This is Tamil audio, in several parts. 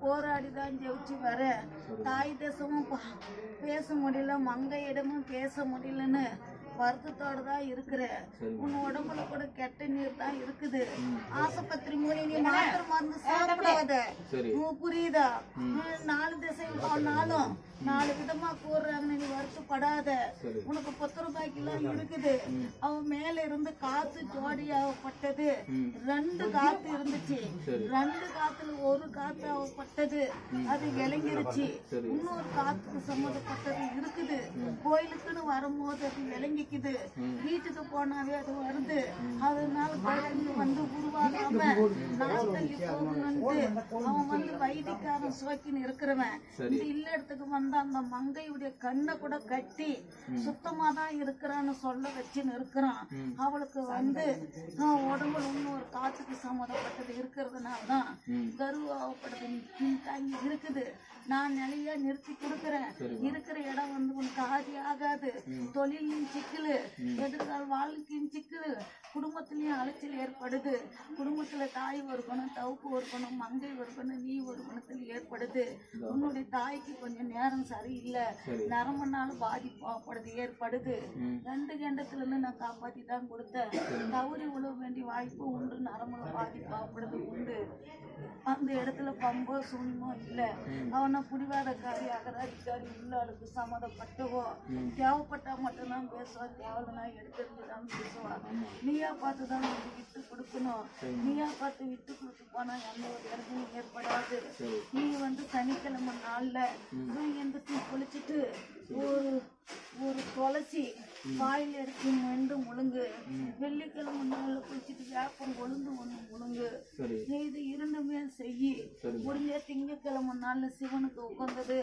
போராடி தான் ஜெயிச்சு வர தாய் தேசமும் பா- பேச முடியல மங்கையிடமும் பேச முடியலன்னு வருத்தத்தோட தான் இருக்கிற உன் உடம்புல கூட கெட்ட நீர் தான் இருக்குது ஆஸ்பத்திரி மூலி நீ மாத்திரை மருந்து சாப்பிடாத சரி உனக்கு புரியுதா உம், நாலு திசையும் போனாலும் நாலு விதமா கூறுறாங்க நீ வருத்தப்படாத சரி. உனக்கு பத்து ரூபாய்க்கெல்லாம் இருக்குது அவன் மேல இருந்து காத்து ஜோடியாகப்பட்டது ரெண்டு காத்து இருந்துச்சு சரி. ரெண்டு காத்துல ஒரு காத்து ஆகப்பட்டது அது விளங்கிருச்சு சரி. இன்னொரு காத்துக்கு சம்மந்தப்பட்டது இருக்குது கோயிலுக்குன்னு வரும்போது அது விளங்கிக்குது வீட்டுக்கு போனாவே அது வருது அதனால குழந்தைங்க வந்து உருவாகாம நாத்தள்ளி போகணும்ட்டு அவன் வந்து வைத்தியக்காரன் சோக்கின்னு இருக்கிறவன் இந்த இல்ல இடத்துக்கு வந்த அந்த மங்கையுடைய கண்ணை கூட கட்டி சுத்தமா தான் இருக்கிறான்னு சொல்ல வச்சுன்னு இருக்கிறான் அவளுக்கு வந்து நான் உடம்புல இன்னொரு காத்துக்கு சம்மந்தப்பட்டது இருக்கிறதுனால தான் கருவாகப்படுது தாங்கி இருக்குது நான் நிலையா நிறுத்தி கொடுக்குறேன் இருக்கிற இடம் வந்து உனக்கு ஆதி ஆகாது தொழிலையும் சிக்கலு எதிர்கால வாழ்க்கையும் சிக்கலு குடும்பத்திலயும் அலைச்சல் ஏற்படுது குடும்பத்துல தாய் ஒருக்கணும் தவுப்பு ஒருக்கணும் மங்கை ஒருக்கணும் நீ ஒரு குணத்தில் ஏற்படுது உன்னுடைய தாய்க்கு கொஞ்சம் நேரம் சரியில்லை நரம்புனாலும் பாதிப்பாப்படுது ஏற்படுது ரெண்டு கண்டத்துல இருந்து நான் காப்பாத்தி தான் கொடுத்தேன் தவறி உழவ வேண்டிய வாய்ப்பு உண்டு நரம்புல பாதிப்பாப்படுது உண்டு அந்த இடத்துல பம்போ சூன்யமோ இல்லை அவனை புடிவாதக்காரி அகராதிக்காரி உள்ளாளுக்கு சம்மதப்பட்டவோ தேவைப்பட்டா மட்டும்தான் பேசுவான் தேவைன்னா எடுத்துருந்து தான் பேசுவான் நீயா பார்த்து தான் வந்து விட்டு கொடுக்கணும் நீயா பார்த்து விட்டு கொடுத்து போனா எந்த ஒரு இடமும் ஏற்படாது நீ வந்து சனிக்கிழமை நாள்ல எந்திரிச்சு குளிச்சுட்டு ஒரு ஒரு துளசி வாயில் எடுத்து மெண்டு முழுங்கு வெள்ளிக்கிழமை நாள்ல குளிச்சுட்டு வேப்பம் கொழுந்து ஒண்ணு முழுங்கு சரி நீ இது இரண்டுமே செய்யி முடிஞ்ச திங்கக்கிழமை நாள்ல சிவனுக்கு உகந்தது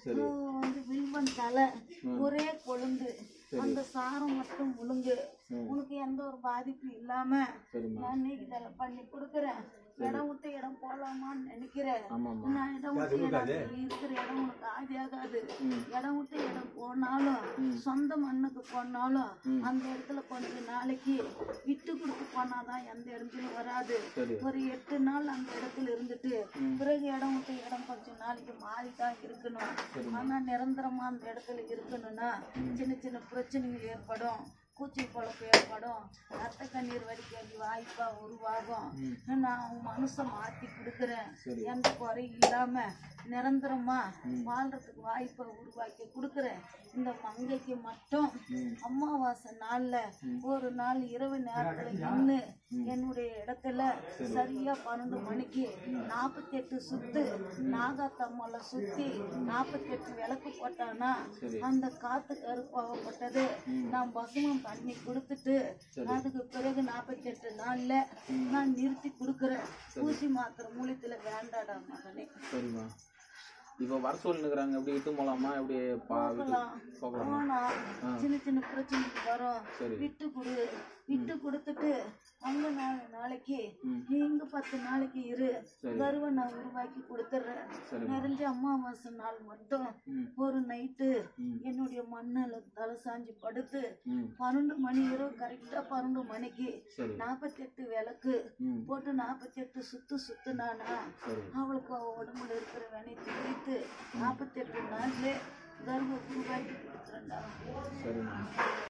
வந்து வில்வன் தலை ஒரே கொழுந்து அந்த சாரம் மட்டும் முழுங்கு உனக்கு எந்த ஒரு பாதிப்பும் இல்லாம நான் இன்னைக்கு இதெல்லாம் பண்ணி கொடுக்குறேன் இடம் விட்டு இடம் போலாமான்னு நினைக்கிறேன் ஆமாம்மா நான் இடம் விட்டு இடம் நீ இருக்கிற இடம் உனக்கு ஆதி ஆகாது இடம் விட்டு இடம் போனாலும் சொந்த மண்ணுக்கு போனாலும் அந்த இடத்துல கொஞ்ச நாளைக்கு விட்டு கொடுத்து போனாதான் எந்த இடத்துலயும் வராது சரி. ஒரு எட்டு நாள் அந்த இடத்துல இருந்துட்டு பிறகு இடம் விட்டு இடம் கொஞ்ச நாளைக்கு மாறி தான் இருக்கணும் ஆனா நிரந்தரமா அந்த இடத்துல இருக்கணும்னா சின்ன சின்ன பிரச்சனைகள் ஏற்படும் பூச்சி பொழப்பு ஏற்படும் ரத்த கண்ணீர் வடிக்க வேண்டிய வாய்ப்பா உருவாகும் நான் உன் மனசை மாத்தி கொடுக்குறேன் எந்த குறையும் இல்லாம நிரந்தரமா வாழ்றதுக்கு வாய்ப்பை உருவாக்கி கொடுக்குறேன் இந்த மங்கைக்கு மட்டும் அமாவாசை நாள்ல ஒரு நாள் இரவு நேரத்துல நின்று என்னுடைய இடத்துல சரியா பன்னெண்டு மணிக்கு நாற்பத்தி எட்டு சுத்து நாகாத்தம்மலை சுத்தி நாற்பத்தி எட்டு விளக்கு போட்டானா அந்த காத்து கருப்பாகப்பட்டது நான் பசுமம் பண்ணி கொடுத்துட்டு அதுக்கு பிறகு நாற்பத்தி எட்டு நாள்ல நான் நிறுத்தி கொடுக்குறேன் ஊசி மாத்திரை மூலியத்துல வேண்டாடா மகனே சரிம்மா இப்போ வர சொல்லினுக்குறாங்க எப்படி விட்டு போகலாமா எப்படி பா விட்டு போகலாமா ஆனா சின்ன சின்ன பிரச்சனைக்கு வரும் சரி. விட்டு கொடு விட்டு கொடுத்துட்டு அங்க நாலு நாளைக்கு நீ இங்க பத்து நாளைக்கு இரு கருவை நான் உருவாக்கி கொடுத்துட்றேன் நிறைஞ்ச அமாவாசை நாள் மட்டும் ஒரு நைட்டு என்னுடைய மண்ணில் தலை சாஞ்சு படுத்து ம் பன்னெண்டு மணி இரவு கரெக்டா பன்னெண்டு மணிக்கு சரி நாற்பத்தெட்டு விளக்கு ம் போட்டு நாற்பத்தெட்டு சுத்து சுத்துனானா சரி அவளுக்கு அவ உடம்புல இருக்கிற வினைத்து வைத்து நாற்பத்தெட்டு நாள்ல கர்ப்ப உருவாக்கி கொடுக்குறேன்டா சரிம்மா